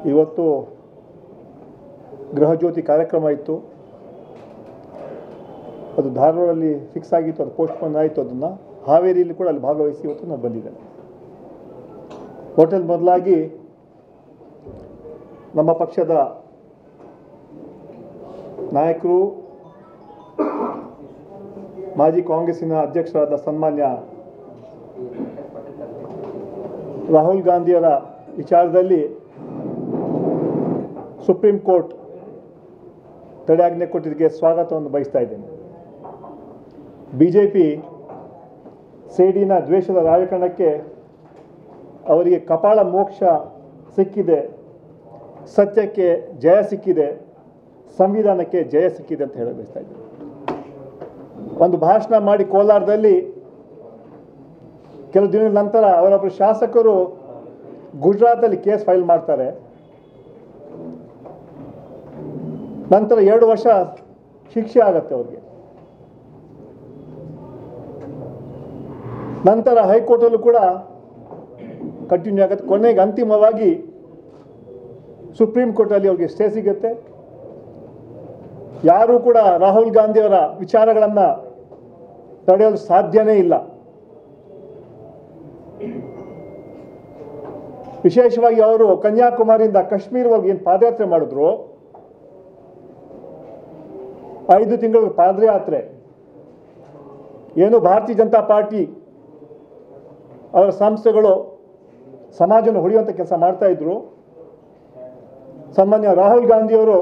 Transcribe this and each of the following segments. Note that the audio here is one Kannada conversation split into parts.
ಇವತ್ತು ಗೃಹಜ್ಯೋತಿ ಕಾರ್ಯಕ್ರಮ ಇತ್ತು ಅದು ಧಾರವಾಡಲ್ಲಿ ಫಿಕ್ಸ್ ಆಗಿತ್ತು ಅದು ಪೋಸ್ಟ್ಪೋನ್ ಆಯಿತು ಅದನ್ನು ಹಾವೇರಿಯಲ್ಲಿ ಕೂಡ ಅಲ್ಲಿ ಭಾಗವಹಿಸಿ ಇವತ್ತು ನಾನು ಬಂದಿದ್ದೇನೆ ಹೋಟೆಲ್ ಮೊದಲಾಗಿ ನಮ್ಮ ಪಕ್ಷದ ನಾಯಕರು ಮಾಜಿ ಕಾಂಗ್ರೆಸ್ಸಿನ ಅಧ್ಯಕ್ಷರಾದ ಸನ್ಮಾನ್ಯ ರಾಹುಲ್ ಗಾಂಧಿಯವರ ವಿಚಾರದಲ್ಲಿ ಸುಪ್ರೀಂ ಕೋರ್ಟ್ ತಡೆಯಾಜ್ಞೆ ಕೊಟ್ಟಿದ್ದಕ್ಕೆ ಸ್ವಾಗತವನ್ನು ಬಯಸ್ತಾ ಇದ್ದೇನೆ ಬಿ ಜೆ ಪಿ ಸೇಡಿನ ದ್ವೇಷದ ರಾಜಕಾರಣಕ್ಕೆ ಅವರಿಗೆ ಕಪಾಳ ಮೋಕ್ಷ ಸಿಕ್ಕಿದೆ ಸತ್ಯಕ್ಕೆ ಜಯ ಸಿಕ್ಕಿದೆ ಸಂವಿಧಾನಕ್ಕೆ ಜಯ ಸಿಕ್ಕಿದೆ ಅಂತ ಹೇಳ ಬಯಸ್ತಾ ಇದ್ದೇನೆ ಒಂದು ಭಾಷಣ ಮಾಡಿ ಕೋಲಾರದಲ್ಲಿ ಕೆಲವು ದಿನಗಳ ನಂತರ ಅವರೊಬ್ಬರು ಶಾಸಕರು ಗುಜರಾತಲ್ಲಿ ಕೇಸ್ ಫೈಲ್ ಮಾಡ್ತಾರೆ ನಂತರ ಎರಡು ವರ್ಷ ಶಿಕ್ಷೆ ಆಗತ್ತೆ ಅವ್ರಿಗೆ ನಂತರ ಹೈಕೋರ್ಟಲ್ಲೂ ಕೂಡ ಕಂಟಿನ್ಯೂ ಆಗುತ್ತೆ ಕೊನೆಗೆ ಅಂತಿಮವಾಗಿ ಸುಪ್ರೀಂ ಕೋರ್ಟಲ್ಲಿ ಅವ್ರಿಗೆ ಸ್ಟೇ ಸಿಗುತ್ತೆ ಯಾರೂ ಕೂಡ ರಾಹುಲ್ ಗಾಂಧಿಯವರ ವಿಚಾರಗಳನ್ನು ತಡೆಯಲು ಸಾಧ್ಯನೇ ಇಲ್ಲ ವಿಶೇಷವಾಗಿ ಅವರು ಕನ್ಯಾಕುಮಾರಿಯಿಂದ ಕಾಶ್ಮೀರವರೆಗೆ ಏನು ಪಾದಯಾತ್ರೆ ಮಾಡಿದ್ರು ಐದು ತಿಂಗಳ ಪಾದಯಾತ್ರೆ ಏನು ಭಾರತೀಯ ಜನತಾ ಪಾರ್ಟಿ ಅವರ ಸಂಸ್ಥೆಗಳು ಸಮಾಜವನ್ನು ಹೊಡೆಯುವಂಥ ಕೆಲಸ ಮಾಡ್ತಾ ಇದ್ರು ಸಾಮಾನ್ಯ ರಾಹುಲ್ ಗಾಂಧಿಯವರು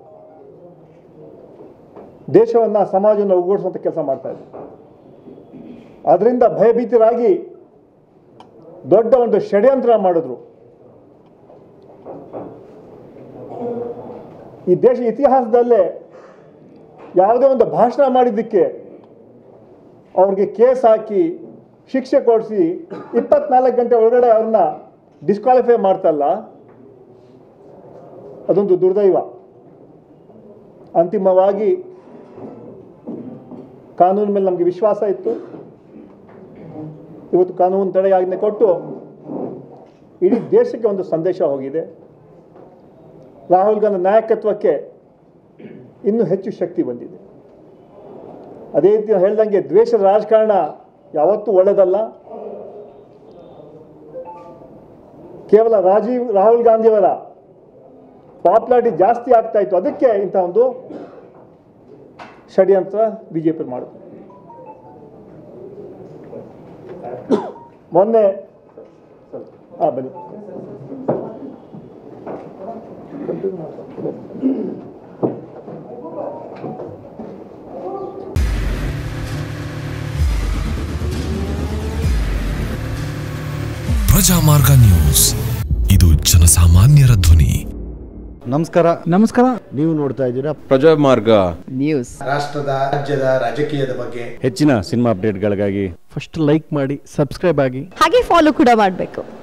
ದೇಶವನ್ನು ಸಮಾಜವನ್ನು ಒಗ್ಗೂಡಿಸುವಂಥ ಕೆಲಸ ಮಾಡ್ತಾ ಇದ್ರು ಅದರಿಂದ ಭಯಭೀತರಾಗಿ ದೊಡ್ಡ ಒಂದು ಷಡ್ಯಂತ್ರ ಮಾಡಿದ್ರು ಈ ದೇಶ ಇತಿಹಾಸದಲ್ಲೇ ಯಾವುದೇ ಒಂದು ಭಾಷಣ ಮಾಡಿದ್ದಕ್ಕೆ ಅವ್ರಿಗೆ ಕೇಸ್ ಹಾಕಿ ಶಿಕ್ಷೆ ಕೊಡಿಸಿ ಇಪ್ಪತ್ನಾಲ್ಕು ಗಂಟೆ ಒಳಗಡೆ ಅವ್ರನ್ನ ಡಿಸ್ಕ್ವಾಲಿಫೈ ಮಾಡ್ತಲ್ಲ ಅದೊಂದು ದುರ್ದೈವ ಅಂತಿಮವಾಗಿ ಕಾನೂನು ಮೇಲೆ ನಮಗೆ ವಿಶ್ವಾಸ ಇತ್ತು ಇವತ್ತು ಕಾನೂನು ತಡೆಯಾಜ್ಞೆ ಕೊಟ್ಟು ಇಡೀ ದೇಶಕ್ಕೆ ಒಂದು ಸಂದೇಶ ಹೋಗಿದೆ ರಾಹುಲ್ ಗಾಂಧಿ ನಾಯಕತ್ವಕ್ಕೆ ಇನ್ನೂ ಹೆಚ್ಚು ಶಕ್ತಿ ಬಂದಿದೆ ಅದೇ ರೀತಿ ನಾನು ಹೇಳ್ದಂಗೆ ದ್ವೇಷದ ರಾಜಕಾರಣ ಯಾವತ್ತೂ ಒಳ್ಳೆಯದಲ್ಲ ಕೇವಲ ರಾಜೀವ್ ರಾಹುಲ್ ಗಾಂಧಿಯವರ ಪಾಪ್ಯುಲಾರಿಟಿ ಜಾಸ್ತಿ ಆಗ್ತಾ ಇತ್ತು ಅದಕ್ಕೆ ಇಂಥ ಒಂದು ಷಡ್ಯಂತ್ರ ಬಿ ಜೆ ಪಿ ಮಾಡುತ್ತೆ ಮೊನ್ನೆ ಹಾಂ ಬನ್ನಿ ಪ್ರಜಾಮಾರ್ಗ ನ್ಯೂಸ್ ಇದು ಜನಸಾಮಾನ್ಯರ ಧ್ವನಿ ನಮಸ್ಕಾರ ನಮಸ್ಕಾರ ನೀವು ನೋಡ್ತಾ ಇದ್ದೀರಾ ಪ್ರಜಾಮಾರ್ಗ ನ್ಯೂಸ್ ರಾಷ್ಟ್ರದ ರಾಜ್ಯದ ರಾಜಕೀಯದ ಬಗ್ಗೆ ಹೆಚ್ಚಿನ ಸಿನಿಮಾ ಅಪ್ಡೇಟ್ಗಳಿಗಾಗಿ ಫಸ್ಟ್ ಲೈಕ್ ಮಾಡಿ ಸಬ್ಸ್ಕ್ರೈಬ್ ಆಗಿ ಹಾಗೆ ಫಾಲೋ ಕೂಡ ಮಾಡಬೇಕು